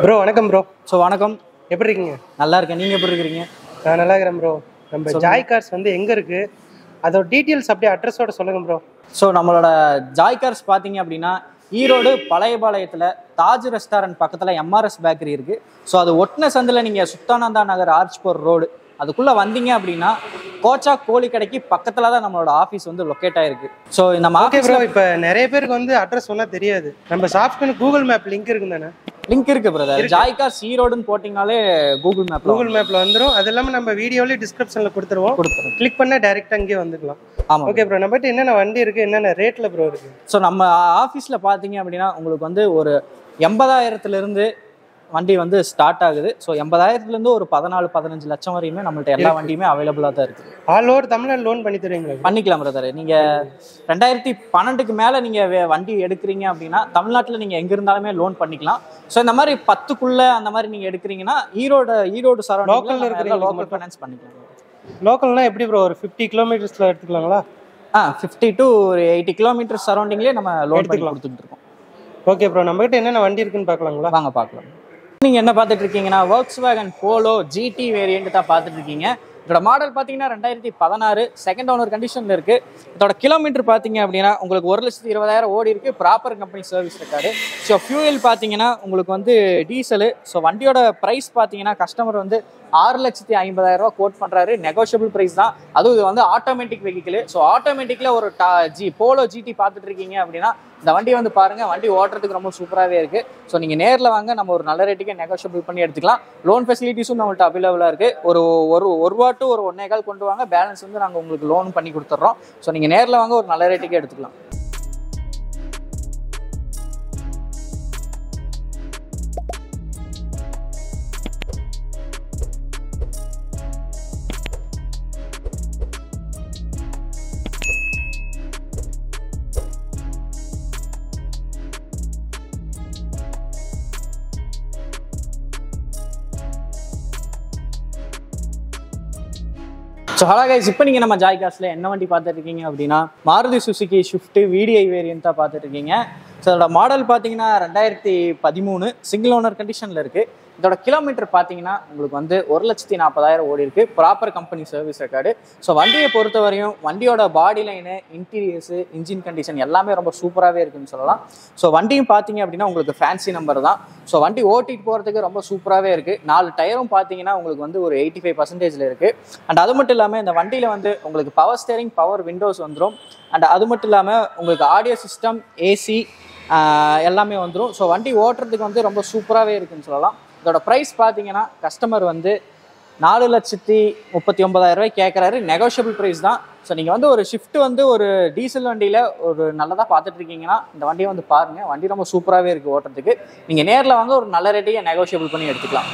Bro வணக்கம் bro so வணக்கம் எப்படி இருக்கீங்க நல்லா இருக்கேன் நீங்கள் எப்படி இருக்கிறீங்க நான் நல்லா இருக்கிறேன் ப்ரோ நம்ம ஜாய் கார்ஸ் வந்து எங்க இருக்கு அதோட டீட்டெயில்ஸ் அப்படியே அட்ரஸோட சொல்லுங்க ப்ரோ ஸோ நம்மளோட ஜாய் கார்ஸ் பார்த்தீங்க அப்படின்னா ஈரோடு பழையபாளையத்தில் தாஜ் ரெஸ்டாரண்ட் பக்கத்தில் எம்ஆர்எஸ் பேக்கரி இருக்குது ஸோ அது ஒட்டின சந்தில் நீங்கள் சுத்தானந்தா நகர் ஆர்ச்போர் ரோடு அதுக்குள்ளே வந்தீங்க அப்படின்னா கோச்சா கோழி கடைக்கு பக்கத்தில் தான் நம்மளோட ஆஃபீஸ் வந்து லொக்கேட் ஆயிருக்கு ஸோ நம்ம ஓகே ஆஃபீஸ் ப்ரோ இப்போ நிறைய பேருக்கு வந்து அட்ரஸ் சொன்னா தெரியாது நம்ம ஷாப்க்கு கூகுள் மேப் லிங்க் இருக்கு தானே லிங்க் இருக்கு பிரதர் ஜாய் கார்ஸ் ஈரோடுன்னு போட்டிங்கனாலே கூகுள் மேப்ல கூகுள் மேப்ல வந்துரும் அது இல்லாம நம்ம வீடியோலயே டிஸ்கிரிப்ஷன்ல கொடுத்துருவோம் கொடுத்துரும் கிளிக் பண்ணா டைரக்டா அங்கேயே வந்துக்கலாம் ஆமாம் ஓகே ப்ரோ நம்மகிட்ட என்னென்ன வண்டி இருக்கு என்னென்ன ரேட்ல ப்ரோ இருக்கு ஸோ நம்ம ஆஃபீஸில் பார்த்தீங்க அப்படின்னா உங்களுக்கு வந்து ஒரு எண்பதாயிரத்துலேருந்து வண்டி வந்து ஸ்டார்ட் ஆகுது ஸோ எண்பதாயிரத்துலேருந்து ஒரு பதினாலு பதினஞ்சு லட்சம் வரையுமே நம்மள்ட்ட எல்லா வண்டியுமே அவைலபிளாக தான் இருக்குது ஆல் ஓவர் தமிழ்நாடு லோன் பண்ணி தருவீங்களா பண்ணிக்கலாம் பிரதர் நீங்கள் ரெண்டாயிரத்தி பன்னெண்டுக்கு மேலே நீங்கள் வண்டி எடுக்கிறீங்க அப்படின்னா தமிழ்நாட்டில் நீங்கள் எங்கே இருந்தாலுமே லோன் பண்ணிக்கலாம் ஸோ இந்த மாதிரி பத்துக்குள்ளே அந்த மாதிரி நீங்கள் எடுக்கிறீங்கன்னா ஈரோடு ஈரோடு Local ல சரௌண்டிங்கில் இருக்கிறவங்களுக்கு லோக்கல் மட்டும். ஃபைனான்ஸ் பண்ணிக்கலாம் லோக்கல்னா எப்படி ப்ரோ ஒரு ஃபிஃப்டி கிலோமீட்டர்ஸ்ல எடுத்துக்கலாங்களா ஆ ஃபிஃப்டி டு ஒரு எயிட்டி கிலோமீட்டர் சரௌண்டிங்லேயே நம்ம லோன் பண்ணி எடுத்துக்கலாம். கொடுத்துட்டு இருக்கோம் ஓகே ப்ரோ நம்மகிட்ட என்னென்ன வண்டி இருக்குன்னு பார்க்கலாங்களா வாங்க பார்க்கலாம் நீங்க என்ன பார்த்துட்டு இருக்கீங்கன்னா Volkswagen Polo GT variant தான் பார்த்துட்டு இருக்கீங்க இதோட மாடல் பார்த்தீங்கன்னா ரெண்டாயிரத்தி பதினாறு செகண்ட் ஓனர் கண்டிஷனில் இருக்கு இதோட கிலோமீட்டர் பார்த்தீங்க அப்படின்னா உங்களுக்கு ஒரு லட்சத்தி இருபதாயிரம் ஓடி இருக்கு ப்ராப்பர் கம்பெனி சர்வீஸ் இருக்காரு ஸோ ஃபியூயல் பார்த்தீங்கன்னா உங்களுக்கு வந்து டீசலு ஸோ வண்டியோட ப்ரைஸ் பார்த்தீங்கன்னா கஸ்டமர் வந்து ஆறு லட்சத்தி ஐம்பதாயிரம் ரூபா கோட் பண்ணுறாரு நெகோஷியபிள் ப்ரைஸ் தான் அதுவும் இது வந்து ஆட்டோமேட்டிக் வெஹிக்கிள் ஸோ ஆட்டோமேட்டிக்கில் ஒரு டா ஜி போலோ ஜிடி பார்த்துட்டு இருக்கீங்க அப்படின்னா இந்த வண்டி வந்து பாருங்க வண்டி ஓட்டுறதுக்கு ரொம்ப சூப்பராகவே இருக்கு ஸோ நீங்கள் நேரில் வாங்க நம்ம ஒரு நல்ல ரேட்டுக்கே நெகோஷியபிள் பண்ணி எடுத்துக்கலாம் லோன் ஃபெசிலிட்டிஸும் நம்மள்ட்ட அவைலபிளாக இருக்கு ஒரு ஒரு ஒரு ரூபா to ஒரு ஒன்னே கால் கொண்டு வாங்க பேலன்ஸ் வந்து நாங்கள் உங்களுக்கு லோன் பண்ணி கொடுத்துட்றோம் ஸோ நீங்கள் நேரில் வாங்க ஒரு நல்ல ரேட்டுக்கே எடுத்துக்கலாம் ஸோ ஹலோ கைஸ் இப்போ நீங்கள் நம்ம ஜாய் காஸில் என்ன வண்டி பார்த்துட்டு இருக்கீங்க அப்படின்னா Maruti Suzuki Swift VDI variant தான் பார்த்துட்டு இருக்கீங்க ஸோ அதோட மாடல் பார்த்தீங்கன்னா ரெண்டாயிரத்தி பதிமூணு சிங்கிள் ஓனர் கண்டிஷனில் இருக்குது இதோட கிலோமீட்டர் பார்த்தீங்கன்னா உங்களுக்கு வந்து ஒரு லட்சத்தி நாற்பதாயிரம் ஓடி இருக்கு proper company service record so வண்டியை பொறுத்த வரையும் வண்டியோட body line interiors engine condition எல்லாமே ரொம்ப சூப்பராகவே இருக்குன்னு சொல்லலாம் ஸோ வண்டியும் பார்த்தீங்க அப்படின்னா உங்களுக்கு ஃபேன்சி நம்பர் தான் ஸோ வண்டி ஓட்டிட்டு போகிறதுக்கு ரொம்ப சூப்பராகவே இருக்குது நாலு டயரும் பார்த்தீங்கன்னா உங்களுக்கு வந்து ஒரு எயிட்டி ஃபைவ் பர்சன்டேஜில் இருக்குது அண்ட் அது மட்டும் இல்லாமல் இந்த வண்டியில் வந்து உங்களுக்கு பவர் ஸ்டேரிங் பவர் விண்டோஸ் வந்துடும் அண்ட் அது மட்டும் இல்லாமல் உங்களுக்கு ஆடியோ சிஸ்டம் ஏசி எல்லாமே வந்துடும் ஸோ வண்டி ஓட்டுறதுக்கு வந்து ரொம்ப சூப்பராகவே இருக்குன்னு சொல்லலாம் இதோட ப்ரைஸ் பார்த்தீங்கன்னா கஸ்டமர் வந்து நாலு லட்சத்தி முப்பத்தி ஒன்பதாயிரம் ரூபாய் கேட்குறாரு நெகோஷியபிள் ப்ரைஸ் தான் ஸோ நீங்கள் வந்து ஒரு ஷிஃப்ட் வந்து ஒரு டீசல் வண்டியில் ஒரு நல்லதாக பார்த்துட்டு இருக்கீங்கன்னா இந்த வண்டியை வந்து பாருங்கள் வண்டி ரொம்ப சூப்பராகவே இருக்குது ஓட்டுறதுக்கு நீங்கள் நேரில் வாங்க ஒரு நல்ல ரேட்டையே நெகோஷியபிள் பண்ணி எடுத்துக்கலாம்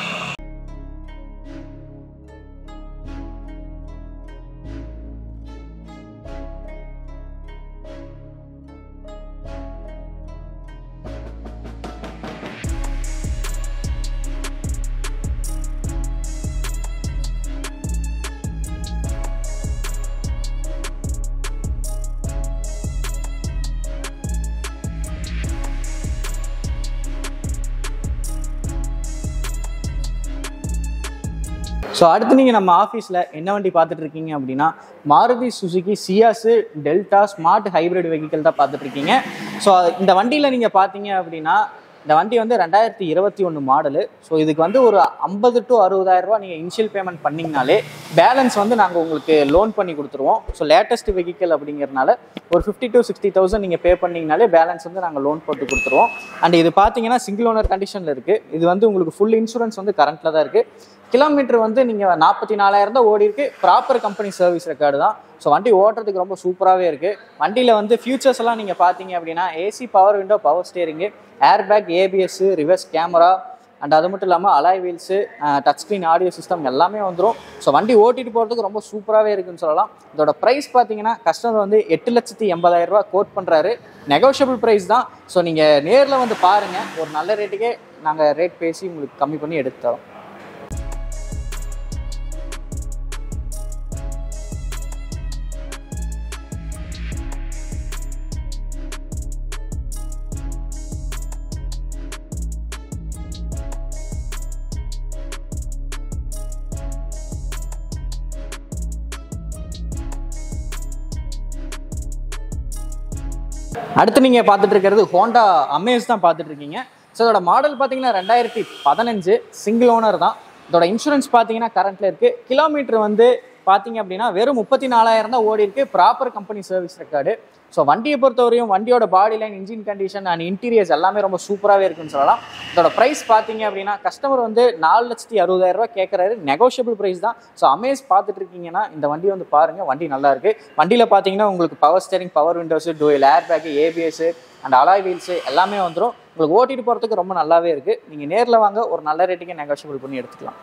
ஸோ அடுத்து நீங்கள் நம்ம ஆஃபீஸில் என்ன வண்டி பார்த்துட்டு இருக்கீங்க அப்படின்னா Maruti Suzuki Ciaz delta smart hybrid vehicle தான் பார்த்துட்டு இருக்கீங்க ஸோ இந்த வண்டியில் நீங்கள் பார்த்தீங்க அப்படின்னா இந்த வண்டி வந்து ரெண்டாயிரத்தி இருபத்தி ஒன்று மாடலு ஸோ இதுக்கு வந்து ஒரு ஐம்பது டு அறுபதாயிரம் ரூபா நீங்கள் இனிஷியல் பேமெண்ட் பண்ணிங்கனாலே பேலன்ஸ் வந்து நாங்கள் உங்களுக்கு லோன் பண்ணி கொடுத்துருவோம் ஸோ லேட்டஸ்ட் வெஹிக்கிள் அப்படிங்கிறனால ஒரு ஃபிஃப்டி டு சிக்ஸ்டி தௌசண்ட் நீங்கள் பே பண்ணிங்கனாலே பேலன்ஸ் வந்து நாங்கள் லோன் போட்டு கொடுத்துருவோம் அண்ட் இது பார்த்தீங்கன்னா சிங்கிள் ஓனர் கண்டிஷனில் இருக்குது இது வந்து உங்களுக்கு ஃபுல் இன்சூரன்ஸ் வந்து கரண்ட்டில் தான் இருக்குது கிலோமீட்டர் வந்து நீங்கள் நாற்பத்தி நாலாயிரம் தான் ஓடி இருக்கு ப்ராப்பர் கம்பெனி சர்வீஸ் ரெக்கார்டு தான் ஸோ வண்டி ஓட்டுறதுக்கு ரொம்ப சூப்பராகவே இருக்குது வண்டியில் வந்து ஃபியூச்சர்ஸ் எல்லாம் நீங்கள் பார்த்தீங்க அப்படின்னா AC power window power steering air bag ABS reverse camera and அது மட்டும் இல்லாமல் alloy wheels touch screen audio system எல்லாமே வந்துடும் ஸோ வண்டி ஓட்டிட்டு போகிறதுக்கு ரொம்ப சூப்பராகவே இருக்குன்னு சொல்லலாம் இதோட ப்ரைஸ் பார்த்தீங்கன்னா கஸ்டமர் வந்து எட்டு லட்சத்தி எண்பதாயிரம் ரூபா கோட் பண்ணுறாரு நெகோஷியபிள் ப்ரைஸ் தான் ஸோ நீங்கள் நேரில் வந்து பாருங்கள் ஒரு நல்ல ரேட்டுக்கே நாங்கள் ரேட் பேசி உங்களுக்கு கம்மி பண்ணி எடுத்து தரோம் அடுத்து நீங்கள் பார்த்துட்டு இருக்கிறது ஹோண்டா அமேஸ் தான் பார்த்துட்டு இருக்கீங்க ஸோ இதோட மாடல் பார்த்தீங்கன்னா ரெண்டாயிரத்தி பதினஞ்சு சிங்கிள் ஓனர் தான் இதோட இன்சூரன்ஸ் பார்த்தீங்கன்னா கரண்ட்ல இருக்கு கிலோமீட்டர் வந்து பார்த்தீங்க அப்படின்னா வெறும் முப்பத்தி நாலாயிரம் தான் ஓடி இருக்கு proper company service record so வண்டியை பொறுத்தவரையும் வண்டியோட body line engine condition and interiors எல்லாமே ரொம்ப சூப்பராகவே இருக்குன்னு சொல்லலாம் இதோட ப்ரைஸ் பார்த்தீங்க அப்படின்னா கஸ்டமர் வந்து நாலு லட்சத்தி அறுபதாயிரம் ரூபாய் கேட்குறாரு நெகோஷியபிள் ப்ரைஸ் தான் ஸோ அமேஸ் பார்த்துட்டு இருக்கீங்கன்னா இந்த வண்டி வந்து பாருங்க வண்டி நல்லா இருக்கு வண்டியில் பார்த்தீங்கன்னா உங்களுக்கு power steering power windows dual air bag ABS and alloy wheels எல்லாமே வந்துடும் உங்களுக்கு ஓட்டிட்டு போகிறதுக்கு ரொம்ப நல்லாவே இருக்கு நீங்கள் நேரில் வாங்க ஒரு நல்ல ரேட்டுக்கு நெகோஷியபிள் பண்ணி எடுத்துக்கலாம்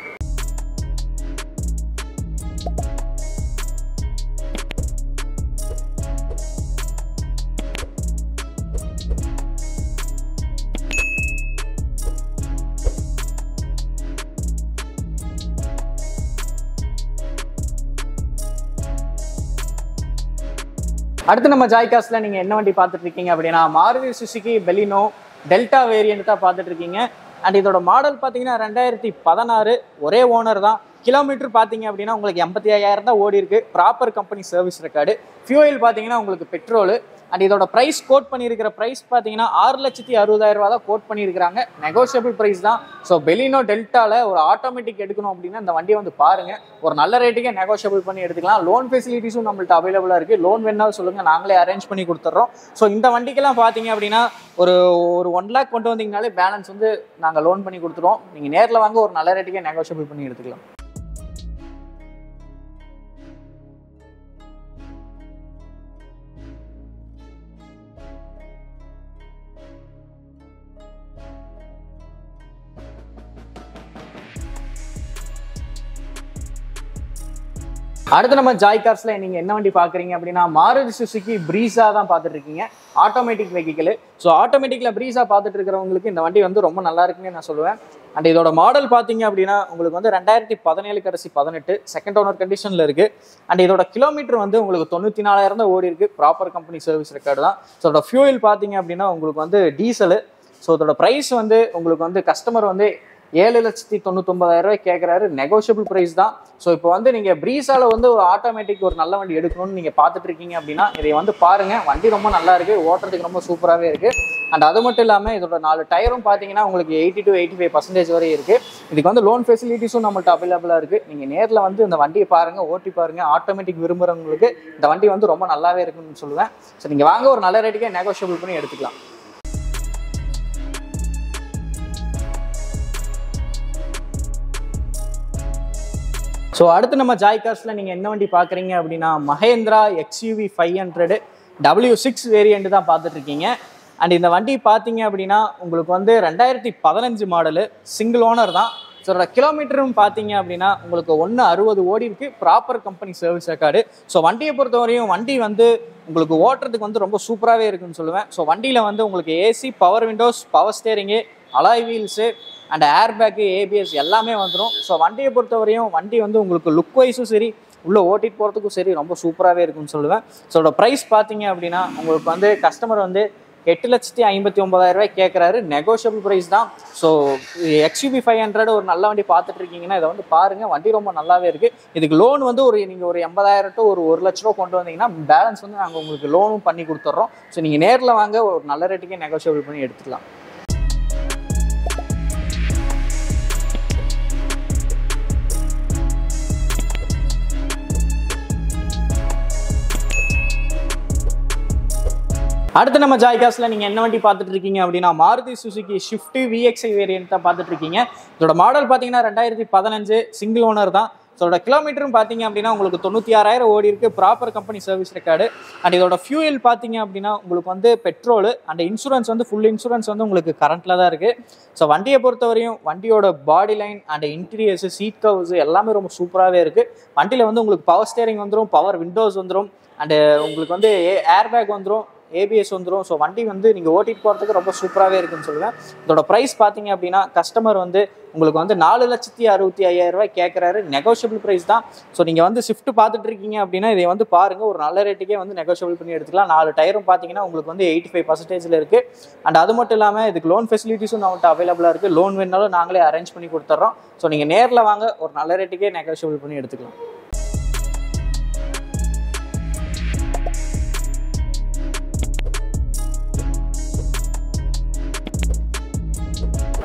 அடுத்து நம்ம ஜாய்காஸ்ல நீங்க என்ன வண்டி பார்த்துட்டு இருக்கீங்க அப்படின்னா Maruti Suzuki Baleno delta variant தான் பார்த்துட்டு இருக்கீங்க அண்ட் இதோட மாடல் பார்த்தீங்கன்னா ரெண்டாயிரத்தி பதினாறு ஒரே ஓனர் தான் கிலோமீட்டர் பார்த்தீங்க அப்படின்னா உங்களுக்கு எண்பத்தி ஐயாயிரம் தான் ஓடி இருக்கு proper company service record fuel பார்த்தீங்கன்னா உங்களுக்கு பெட்ரோல் அண்ட் இதோட ப்ரைஸ் கோட் பண்ணியிருக்கிற ப்ரைஸ் பார்த்தீங்கன்னா ஆறு லட்சத்தி அறுபதாயிரம் ரூபா தான் கோட் பண்ணியிருக்காங்க நெகோஷியபிள் ப்ரைஸ் தான் ஸோ பெலினோ டெல்டால ஒரு ஆட்டோமேட்டிக் எடுக்கணும் அப்படின்னா இந்த வண்டியை வந்து பாருங்க ஒரு நல்ல ரேட்டுக்கே நெகோஷியபிள் பண்ணி எடுத்துக்கலாம் லோன் ஃபெசிலிட்டிஸும் நம்மள்ட்ட அவைலபிளாக இருக்குது லோன் வேணாலும் சொல்லுங்கள் நாங்களே அரேஞ்ச் பண்ணி கொடுத்துட்றோம் ஸோ இந்த வண்டிக்கெல்லாம் பார்த்தீங்க அப்படின்னா ஒரு ஒரு ஒன் லேக் கொண்டு வந்தீங்கனாலே பேலன்ஸ் வந்து நாங்கள் லோன் பண்ணி கொடுத்துருவோம் நீங்கள் நேரில் வாங்க ஒரு நல்ல ரேட்டுக்கே நெகோஷியபிள் பண்ணி எடுத்துக்கலாம் அடுத்து நம்ம ஜாய் கார்ஸ்ல நீங்க என்ன வண்டி பாக்குறீங்க அப்படின்னா மாருதி சுசுகி பிரீசா தான் பார்த்துட்டு இருக்கீங்க ஆட்டோமேட்டிக் வெஹிக்கிள் ஸோ ஆட்டோமேட்டிக்ல பிரீசா பார்த்துட்டு இருக்கிறவங்களுக்கு இந்த வண்டி வந்து ரொம்ப நல்லா இருக்குன்னு நான் சொல்லுவேன் அண்ட் இதோட மாடல் பார்த்தீங்க அப்படின்னா உங்களுக்கு வந்து ரெண்டாயிரத்தி பதினேழு கடைசி பதினெட்டு செகண்ட் ஓனர் கண்டிஷன்ல இருக்கு அண்ட் இதோட கிலோமீட்டர் வந்து உங்களுக்கு தொண்ணூத்தி நாலாயிரம் தான் ஓடி இருக்கு ப்ராப்பர் கம்பெனி சர்வீஸ் ரெக்கார்டு தான் ஸோ இதோட ஃபியூயல் பார்த்தீங்க அப்படின்னா உங்களுக்கு வந்து டீசலு ஸோ இதோட ப்ரைஸ் வந்து உங்களுக்கு வந்து கஸ்டமர் வந்து ஏழு லட்சத்தி தொண்ணூத்தொன்பதாயிரம் ரூபாய் கேட்குறாரு நெகோஷியபிள் ப்ரைஸ் தான் ஸோ இப்போ வந்து நீங்கள் ப்ரீஸால வந்து ஒரு ஆட்டோமேட்டிக் ஒரு நல்ல வண்டி எடுக்கணும்னு நீங்கள் பார்த்துட்டு இருக்கீங்க அப்படின்னா இதை வந்து பாருங்க வண்டி ரொம்ப நல்லா இருக்கு ஓட்டுறதுக்கு ரொம்ப சூப்பராகவே இருக்கு அண்ட் அது மட்டும் இல்லாமல் இதோட நாலு டயரும் பார்த்தீங்கன்னா உங்களுக்கு eighty to eighty five percentage வரை இருக்கு இதுக்கு வந்து லோன் ஃபெசிலிட்டிஸும் நம்மள்ட்ட அவைலபிளாக இருக்கு நீங்கள் நேரில் வந்து இந்த வண்டியை பாருங்க ஓட்டி பாருங்க ஆட்டோமேட்டிக் விரும்புறவங்களுக்கு இந்த வண்டி வந்து ரொம்ப நல்லாவே இருக்குன்னு சொல்லுவேன் ஸோ நீங்கள் வாங்க ஒரு நல்ல ரேட்டுக்கே நெகோஷியபிள் பண்ணி எடுத்துக்கலாம் ஸோ அடுத்து நம்ம ஜாய் கார்ஸ்ல நீங்கள் என்ன வண்டி பார்க்குறீங்க அப்படின்னா Mahindra XUV five hundred W six variant தான் பார்த்துட்டு இருக்கீங்க அண்ட் இந்த வண்டி பார்த்தீங்க அப்படின்னா உங்களுக்கு வந்து ரெண்டாயிரத்தி பதினஞ்சு மாடலு சிங்கிள் ஓனர் தான் ஸோ இதோட கிலோமீட்டரும் பார்த்தீங்க அப்படின்னா உங்களுக்கு ஒன்று அறுபது ஓடி இருக்கு proper company service record so வண்டியை பொறுத்தவரையும் வண்டி வந்து உங்களுக்கு ஓட்டுறதுக்கு வந்து ரொம்ப சூப்பராகவே இருக்குன்னு சொல்லுவேன் ஸோ வண்டியில் வந்து உங்களுக்கு AC power windows power steering alloy wheels and air bag ABS எல்லாமே வந்துடும் ஸோ வண்டியை பொறுத்தவரையும் வண்டி வந்து உங்களுக்கு லுக் வைஸும் சரி உள்ளே ஓட்டிட்டு போகிறதுக்கும் சரி ரொம்ப சூப்பராகவே இருக்குன்னு சொல்லுவேன் ஸோ இதோட ப்ரைஸ் பார்த்தீங்க அப்படின்னா உங்களுக்கு வந்து கஸ்டமர் வந்து எட்டு லட்சத்தி ஐம்பத்தி ஒன்பதாயிரம் ரூபாய் கேட்குறாரு நெகோஷியபிள் ப்ரைஸ் தான் ஸோ எக்ஸ்யூபி ஃபைவ் ஹண்ட்ரட் ஒரு நல்ல வண்டி பார்த்துட்டு இருக்கீங்கன்னா இதை வந்து பாருங்க வண்டி ரொம்ப நல்லாவே இருக்கு இதுக்கு லோன் வந்து ஒரு நீங்கள் ஒரு எண்பதாயிரம் டு ஒரு ஒரு லட்ச ரூபா கொண்டு வந்தீங்கன்னா பேலன்ஸ் வந்து நாங்கள் உங்களுக்கு லோனும் பண்ணி கொடுத்துட்றோம் ஸோ நீங்கள் நேரில் வாங்க ஒரு நல்ல ரேட்டுக்கே நெகோஷியபிள் பண்ணி எடுத்துக்கலாம் அடுத்து நம்ம ஜாய்காஸ்ல நீங்க என்ன வண்டி பார்த்துட்டு இருக்கீங்க அப்படின்னா Maruti Suzuki Swift VXI variant தான் பார்த்துட்டு இருக்கீங்க இதோட மாடல் பார்த்தீங்கன்னா ரெண்டாயிரத்தி பதினஞ்சு சிங்கிள் ஓனர் தான் இதோட கிலோமீட்டரும் பார்த்தீங்க அப்படின்னா உங்களுக்கு தொண்ணூற்றி ஆறாயிரம் ஓடி இருக்கு proper company service record and இதோட ஃபியூயல் பார்த்தீங்க அப்படின்னா உங்களுக்கு வந்து பெட்ரோல் அண்ட் இன்சூரன்ஸ் வந்து ஃபுல் இன்சூரன்ஸ் வந்து உங்களுக்கு கரண்ட்ல தான் இருக்கு ஸோ வண்டியை பொறுத்தவரையும் வண்டியோட body line and interiors seat covers எல்லாமே ரொம்ப சூப்பராகவே இருக்கு வண்டியில் வந்து உங்களுக்கு பவர் ஸ்டேரிங் வந்துடும் பவர் விண்டோஸ் வந்துடும் அண்டு உங்களுக்கு வந்து ஏர் பேக் வந்துடும் ஏபிஎஸ் வந்துடும் ஸோ வண்டி வந்து நீங்கள் ஓட்டிட்டு போகிறதுக்கு ரொம்ப சூப்பராகவே இருக்குன்னு சொல்லுவேன் இதோட ப்ரைஸ் பார்த்தீங்க அப்படின்னா கஸ்டமர் வந்து உங்களுக்கு வந்து நாலு லட்சத்தி அறுபத்தி ஐயாயிரம் ரூபாய் கேட்குறாரு நெகோஷியபிள் ப்ரைஸ் தான் ஸோ நீங்கள் வந்து ஷிஃப்ட் பார்த்துட்டு இருக்கீங்க அப்படின்னா இதை வந்து பாருங்க ஒரு நல்ல ரேட்டுக்கே வந்து நெகோஷியபிள் பண்ணி எடுத்துக்கலாம் நாலு டயரும் பார்த்தீங்கன்னா உங்களுக்கு வந்து எயிட்டி ஃபைவ் பர்சன்டேஜில் இருக்குது அண்ட் அது மட்டும் இல்லாமல் இதுக்கு லோன் ஃபெசிலிட்டிஸும் நம்மள்ட்ட அவைலபிளாக இருக்குது லோன் வேணாலும் நாங்களே அரேஞ்ச் பண்ணி கொடுத்துட்றோம் ஸோ நீங்கள் நேரில் வாங்க ஒரு நல்ல ரேட்டுக்கே நெகோஷியபிள் பண்ணி எடுத்துக்கலாம்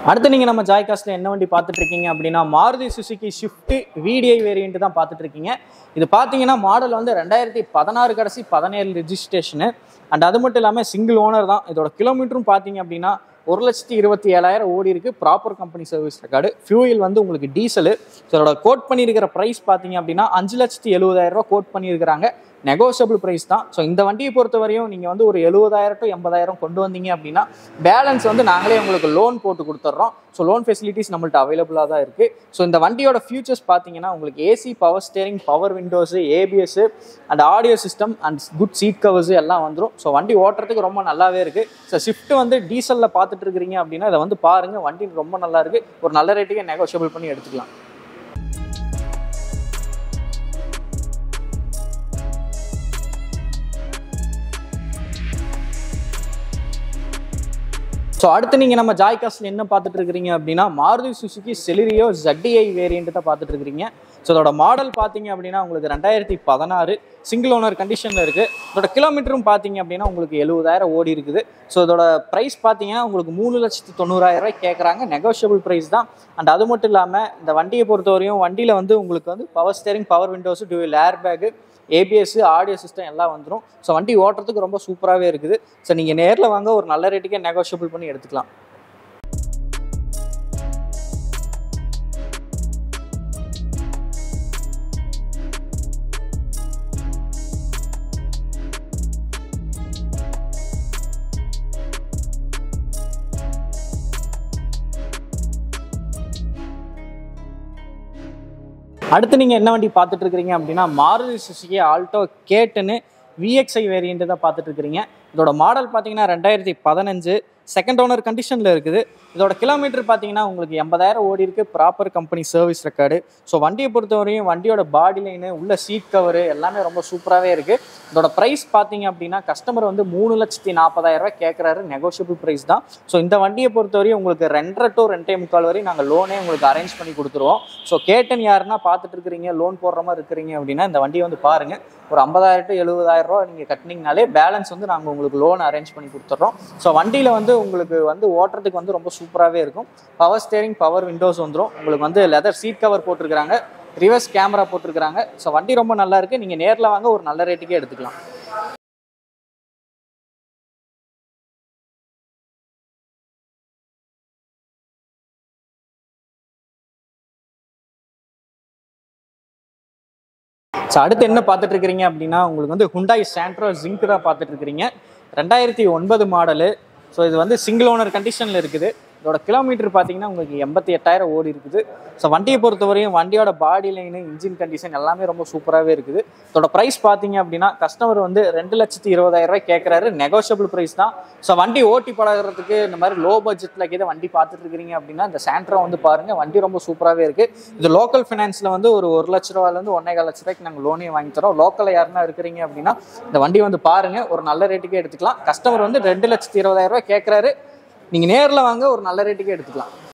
அடுத்து நீங்கள் நம்ம ஜாய் காஸ்ட்டில் என்ன வண்டி பார்த்துட்டு இருக்கீங்க அப்படின்னா Maruti Suzuki Swift VDI variant தான் பார்த்துட்டு இருக்கீங்க இது பார்த்தீங்கன்னா மாடல் வந்து ரெண்டாயிரத்தி பதினாறு கடைசி பதினேழு ரெஜிஸ்ட்ரேஷனு அண்ட் அது மட்டும் இல்லாமல் சிங்கிள் ஓனர் தான் இதோட கிலோமீட்டரும் பார்த்தீங்க அப்படின்னா ஒரு லட்சத்தி இருபத்தி ஏழாயிரம் ஓடி இருக்கு proper company service record fuel வந்து உங்களுக்கு டீசலு இதோட கோட் பண்ணியிருக்கிற ப்ரைஸ் பார்த்தீங்க அப்படின்னா அஞ்சு லட்சத்தி எழுபதாயிரம் ரூபா கோட் பண்ணியிருக்கிறாங்க நெகோசியபிள் ப்ரைஸ் தான் ஸோ இந்த வண்டியை பொறுத்த வரையும் நீங்கள் வந்து ஒரு எழுபதாயிரம் டு எண்பதாயிரம் கொண்டு வந்தீங்க அப்படின்னா பேலன்ஸ் வந்து நாங்களே உங்களுக்கு லோன் போட்டு கொடுத்துட்றோம் ஸோ லோன் ஃபெசிலிட்டிஸ் நம்மள்ட்ட அவைலபிளாக தான் இருக்குது ஸோ இந்த வண்டியோட ஃபியூச்சர்ஸ் பார்த்தீங்கன்னா உங்களுக்கு AC power steering power windows ABS and audio system and good seat covers எல்லாம் வந்துடும் ஸோ வண்டி ஓட்டுறதுக்கு ரொம்ப நல்லாவே இருக்குது ஸோ ஷிஃப்ட் வந்து டீசலில் பார்த்துட்டு இருக்கிறீங்க அப்படின்னா இதை வந்து பாருங்கள் வண்டி ரொம்ப நல்லா இருக்குது ஒரு நல்ல ரேட்டுக்கு நெகோஷியபிள் பண்ணி எடுத்துக்கலாம் ஸோ அடுத்து நீங்கள் நம்ம ஜாய் காஸ்ட்ல என்ன பார்த்துட்டு இருக்கிறீங்க அப்படின்னா Maruti Suzuki Celerio ZDI variant தான் பார்த்துட்டு இருக்கிறீங்க ஸோ இதோட மாடல் பார்த்தீங்க அப்படின்னா உங்களுக்கு ரெண்டாயிரத்தி பதினாறு சிங்கிள் ஓனர் கண்டிஷனில் இருக்குது இதோட கிலோமீட்டரும் பார்த்தீங்க அப்படின்னா உங்களுக்கு எழுபதாயிரம் ஓடி இருக்குது ஸோ இதோட ப்ரைஸ் பார்த்தீங்கன்னா உங்களுக்கு மூணு லட்சத்தி தொண்ணூறாயிரம் ரூபாய் கேட்குறாங்க நெகோஷியபிள் ப்ரைஸ் தான் அண்ட் அது மட்டும் இல்லாமல் இந்த வண்டியை பொறுத்தவரையும் வண்டியில் வந்து உங்களுக்கு வந்து power steering power windows dual air bag ABS audio system எல்லாம் வந்துடும் ஸோ வண்டி ஓட்டுறதுக்கு ரொம்ப சூப்பராகவே இருக்குது ஸோ நீங்கள் நேரில் வாங்க ஒரு நல்ல ரேட்டுக்கே நெகோஷியபிள் பண்ணி எடுத்துக்கலாம் அடுத்து நீங்கள் என்ன வண்டி பார்த்துட்டு இருக்கிறீங்க அப்படின்னா மாருதி சுசுகி ஆல்டோ கேட்டுன்னு விஎக்ஸ்ஐ வேரியண்ட் தான் பார்த்துட்டு இருக்கிறீங்க இதோட மாடல் பார்த்தீங்கன்னா ரெண்டாயிரத்தி பதினஞ்சு செகண்ட் ஓனர் கண்டிஷனில் இருக்குது இதோட கிலோமீட்டர் பார்த்தீங்கன்னா உங்களுக்கு எண்பதாயிரம் ஓடி இருக்கு proper company service record so வண்டியை பொறுத்தவரையும் வண்டியோட பாடி லைனு உள்ள சீட் கவரு எல்லாமே ரொம்ப சூப்பராகவே இருக்குது இதோட ப்ரைஸ் பார்த்தீங்க அப்படின்னா கஸ்டமர் வந்து மூணு லட்சத்தி நாற்பதாயிரம் ரூபாய் கேட்குறாரு நெகோஷியபிள் ப்ரைஸ் தான் ஸோ இந்த வண்டியை பொறுத்தவரையும் உங்களுக்கு ரெண்டரை டு ரெண்டே முக்கால் வரை நாங்கள் லோனே உங்களுக்கு அரேஞ்ச் பண்ணி கொடுத்துருவோம் ஸோ கேட்டன் யாருன்னா பார்த்துட்டு இருக்கிறீங்க லோன் போடுற மாதிரி இருக்கிறீங்க அப்படின்னா இந்த வண்டியை வந்து பாருங்கள் ஒரு ஐம்பதாயிரம் டு எழுபதாயிரம் ரூபா நீங்கள் கட்டினீங்கனாலே பேலன்ஸ் வந்து நாங்கள் உங்களுக்கு லோன் அரேஞ்ச் பண்ணி கொடுத்துட்றோம் ஸோ வண்டியில் வந்து உங்களுக்கு வந்து ஓட்டுறதுக்கு வந்து ரொம்ப சூப்பராகவே இருக்கும் பவர் ஸ்டேரிங் பவர் விண்டோஸ் வந்துடும் உங்களுக்கு வந்து லெதர் சீட் கவர் போட்டிருக்கிறாங்க ரிவர்ஸ் கேமரா போட்டிருக்கிறாங்க ஸோ வண்டி ரொம்ப நல்லா இருக்குது நீங்கள் நேரில் வாங்க ஒரு நல்ல ரேட்டுக்கே எடுத்துக்கலாம் ஸோ அடுத்து என்ன பார்த்துட்டு இருக்கிறீங்க அப்படின்னா உங்களுக்கு வந்து ஹுண்டாய் சாண்ட்ரோ ஜிங்க் தான் பார்த்துட்டு இருக்கிறீங்க ரெண்டாயிரத்தி ஒன்பது மாடலு ஸோ இது வந்து சிங்கிள் ஓனர் கண்டிஷனில் இருக்குது இதோட கிலோமீட்டர் பார்த்தீங்கன்னா உங்களுக்கு எண்பத்தி எட்டாயிரம் ஓடி இருக்குது ஸோ வண்டியை பொறுத்தவரையும் வண்டியோட பாடி லைனு இன்ஜின் கண்டிஷன் எல்லாமே ரொம்ப சூப்பராகவே இருக்குது இதோட ப்ரைஸ் பார்த்தீங்க அப்படின்னா கஸ்டமர் வந்து ரெண்டு லட்சத்தி இருபதாயிரம் ரூபாய் கேட்குறாரு நெகோஷியபிள் ப்ரைஸ் தான் ஸோ வண்டி ஓட்டி பழகிறதுக்கு இந்த மாதிரி லோ பட்ஜெட்டில் கீழே வண்டி பார்த்துட்டு இருக்கிறீங்க அப்படின்னா இந்த சாண்ட்ரோ வந்து பாருங்கள் வண்டி ரொம்ப சூப்பராகவே இருக்குது இது லோக்கல் ஃபினான்ஸில் வந்து ஒரு ஒரு லட்ச ரூபாயிலேருந்து ஒன்றே கால் லட்ச ரூபாய்க்கு நாங்கள் லோனே வாங்கி தரோம் லோக்கலில் யாருன்னா இருக்கிறீங்க அப்படின்னா இந்த வண்டி வந்து பாருங்கள் ஒரு நல்ல ரேட்டுக்கே எடுத்துக்கலாம் கஸ்டமர் வந்து ரெண்டு லட்சத்தி இருபதாயிரம் ரூபாய் கேட்குறாரு நீங்கள் நேரில் வாங்க ஒரு நல்ல ரேட்டுக்கே எடுத்துக்கலாம்